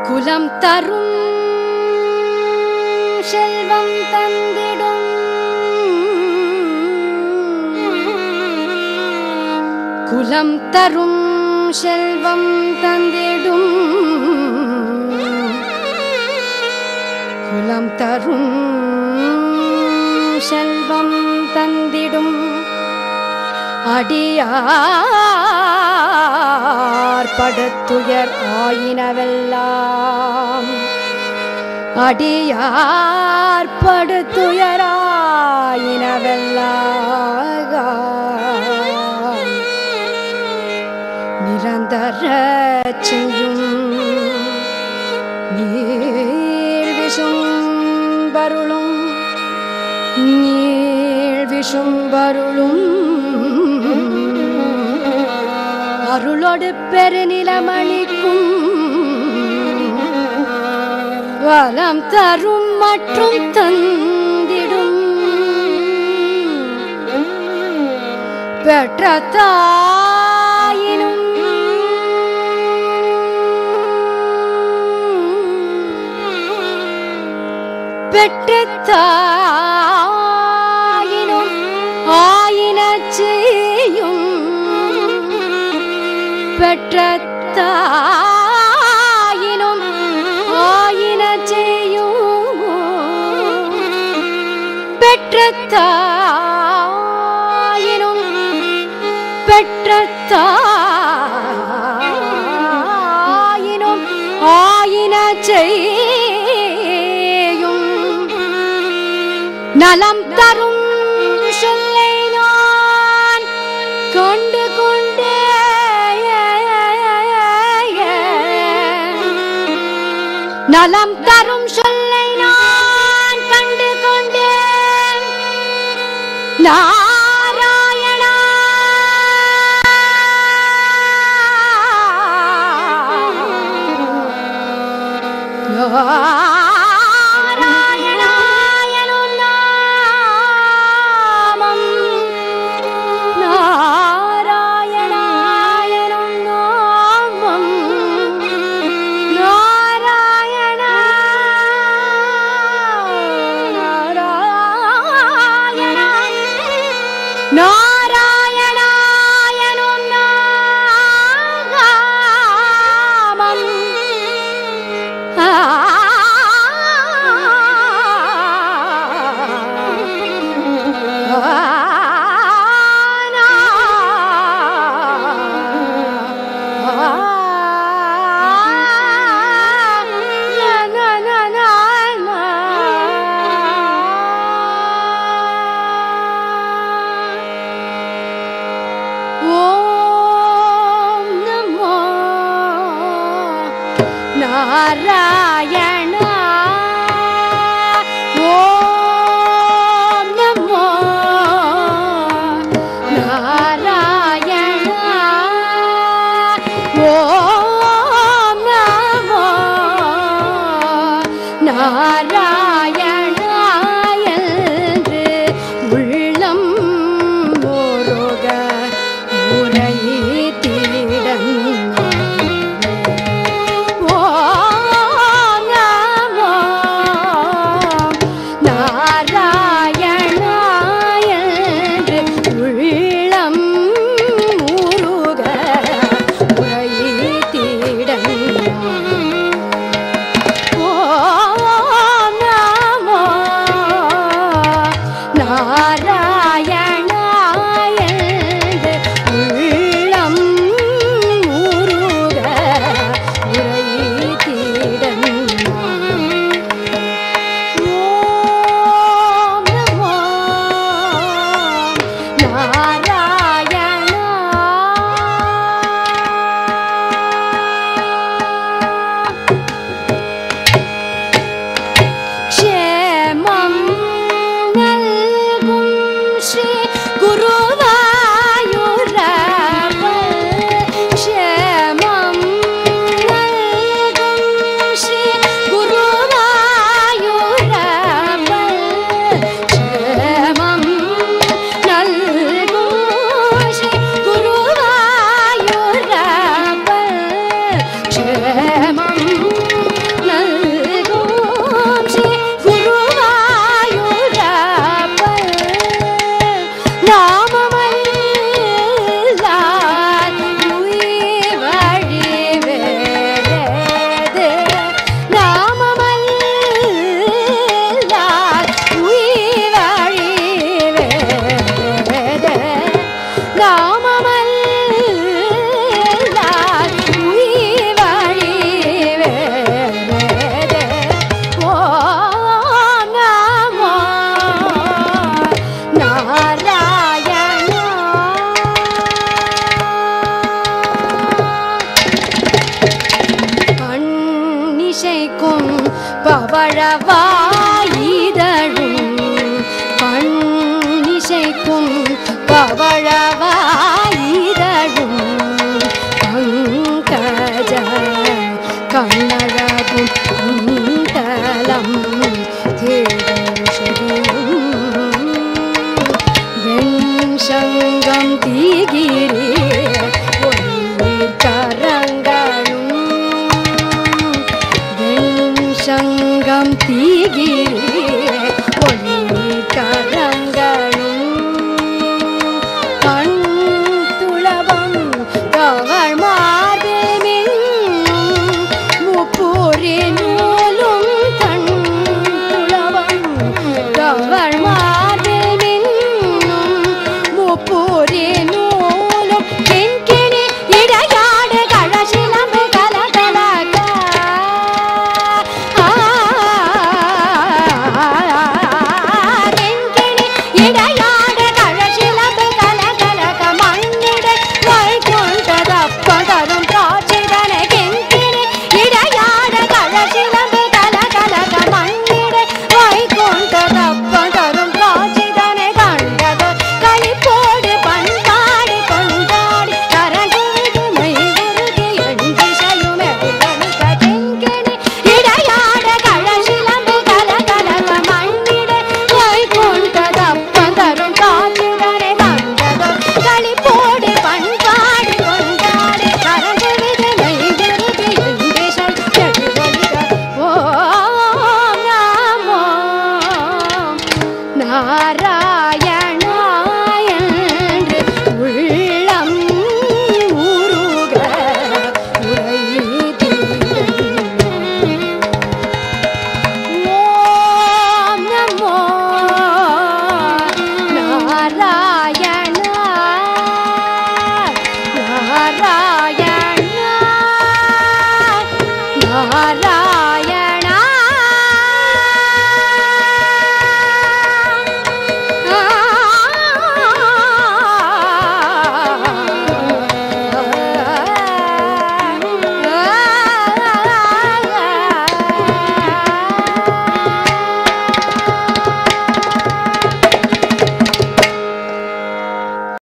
குலம் தரும் செல்வம் தந்திடும் குலம் தரும் செல்வம் தந்திடும் குலம் தரும் செல்வம் தந்திடும் அடியார் படுத்துயர் ஆயினவெல்லாம் அடியார் படுத்துயராயினவெல்லாம் நிரந்தர செய்யும் நீர் விஷும் பருளும் நீள் விஷும் பருளும் அருளோடு பெருநிலமணிக்கும் வலம் தரும் மற்றும் தந்திடும் பெற்ற தாயினும் பெற்ற தாயினும் ஆயின செய்யும் பெற்ற தாயினும் ஆயின செய்யும் பெற்ற தாயினும் பெற்ற தாயினும் ஆயின செய்யும் நலம் தரும் சொல்லை நான் கண்டு கொண்டே நலம் தரும் சொல்லை நான் கண்டு கொண்டேன் நாராயணா நாராயணாயனும் நாமம் நாராயணாயனும் நாமம் நாராயணா நாராயணா நாராயணாயனும் நாமம் ஓம் நமோ நாராயண ஓம் நமோ நாராயண ஓம் நமோ நாராயண என்று உள்ளம் முருக உரைத்திடன் ஓம் இசைக்கும் பவழவாயிதழும் பண்ணிசைக்கும் பவழவாயிதழும் பங்கஜ கண்ணழகும் குண்டலம் தேஷதியும் வெண்சங்கம் தீகிரி ஒளிர் கரங்களும் வெண்சங்கம் தீகிரி ஒளிர் கரங்களும் கண் துளவம் கவள் மார்பில் முப்பூரி நூலும் கண் துளவம் கவள் மார்பில் முப்பூரி நூலும் கிண்கிணி இடையாடு கழசிலம்பு கலகலக கிண்கிணி இடையாடு கழசிலம்பு கலகலக மண்ணிடை வைகுண்டதப்பதரும் காட்சிதனை கிண்கிணி இடையாடு கழசிலம்பு கலகலக மண்ணிடை வைகுண்டதப்பதரும் காட்சிதனை கண்டது களிப்போடு பண்பாடி கொண்டாடி கரகுவிடு மைகுருகி எண்டிசையும் எதிரணிக்க கிண்கிணி இடையாட கழசிலம்பு கலகலக மண்ணிடை வைகுண்டதப்பதரும் காட்சிதனை கண்டது களிப்போடு பண்பாடி கொண்டாடி கரகுவிடு மைகுருகி எண்டிசை எதிரணிக்க ஓம் நமோ நாராயணாய என்று உள்ளம் உருக உரைத்தீர்கள். ஓம் நமோ நாராயணா நாராயணா நாராயணா